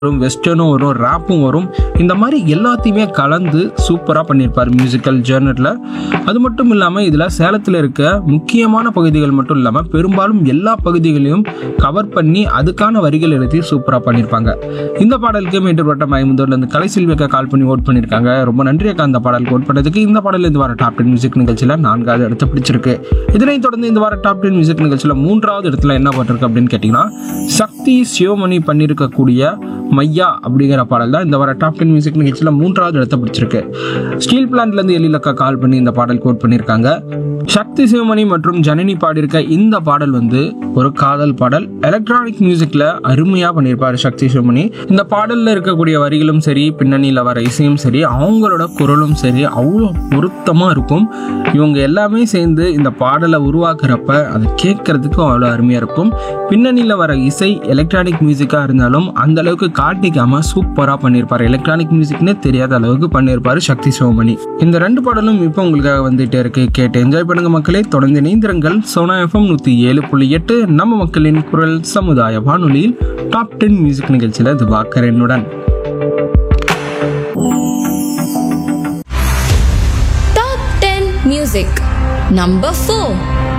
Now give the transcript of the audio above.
வரும் வெஸ்டர்னும் வரும் ரேப்பும் வரும் இந்த மாதிரி எல்லாத்தையுமே கலந்து சூப்பராக பண்ணியிருப்பார் மியூசிக்கல் ஜேர்னரில் அது மட்டும் இல்லாமல் இதில் சேலத்தில் இருக்க முக்கியமான பகுதிகள் மட்டும் இல்லாமல் பெரும்பாலும் எல்லா பகுதிகளையும் கவர் பண்ணி அதுக்கான வரிகள் எழுதி சூப்பராக பண்ணியிருப்பாங்க இந்த பாடலுக்கு மேட்டுப்பட்ட மயமுந்தூர்லேருந்து கலை செல்வியக்கா கால் பண்ணி ஓட் பண்ணியிருக்காங்க ரொம்ப நன்றி அக்கா அந்த பாடலுக்கு ஓட் பண்ணதுக்கு இந்த பாடல் இந்த வார டாப் டென் மியூசிக் நிகழ்ச்சியில் நான்காவது இடத்த பிடிச்சிருக்கு இதனைத் தொடர்ந்து இந்த வார டாப் டென் மியூசிக் நிகழ்ச்சியில் மூன்றாவது இடத்துல என்ன போட்டிருக்கு அப்படின்னு கேட்டிங்கன்னா சக்தி சிவமணி பண்ணியிருக்கக்கூடிய மையா அப்படிங்கிற பாடல் தான் இந்த வார டாப் டென் மியூசிக் நிகழ்ச்சியில் மூன்றாவது இடத்த பிடிச்சிருக்கு ஸ்டீல் பிளான்ட்லேருந்து எழிலக்கா கால் பண்ணி இந்த பாடல் கோட் பண்ணியிருக்காங்க சக்தி சிவமணி மற்றும் ஜனனி பாடியிருக்க இந்த பாடல் வந்து ஒரு காதல் பாடல் எலக்ட்ரானிக் மியூசிக்கில் அருமையாக பண்ணியிருப்பாரு சக்தி சிவமணி இந்த பாடலில் இருக்கக்கூடிய வரிகளும் சரி பின்னணியில் வர இசையும் சரி அவங்களோட குரலும் சரி அவ்வளோ பொருத்தமாக இருக்கும் இவங்க எல்லாமே சேர்ந்து இந்த பாடலை உருவாக்குறப்ப அதை கேட்கறதுக்கும் அவ்வளோ அருமையாக இருக்கும் பின்னணியில் வர இசை எலக்ட்ரானிக் மியூசிக்காக இருந்தாலும் அந்த அளவுக்கு காட்டிக்காம சூப்பராக பண்ணியிருப்பார் எலக்ட்ரானிக் மியூசிக்னே தெரியாத அளவுக்கு பண்ணியிருப்பாரு சக்தி சிவமணி இந்த ரெண்டு பாடலும் இப்போ உங்களுக்காக வந்துட்டே இருக்கு கேட்டு என்ஜாய் பண்ணுங்க மக்களே தொடர்ந்து இணைந்திருங்கள் சோனா எஃப்எம் நூற்றி ஏழு புள்ளி எட்டு நம்ம மக்களின் குரல் சமுதாய வானொலியில் டாப் டென் மியூசிக் நிகழ்ச்சியில் இது வாக்கரனுடன் Top 10 Music Number 4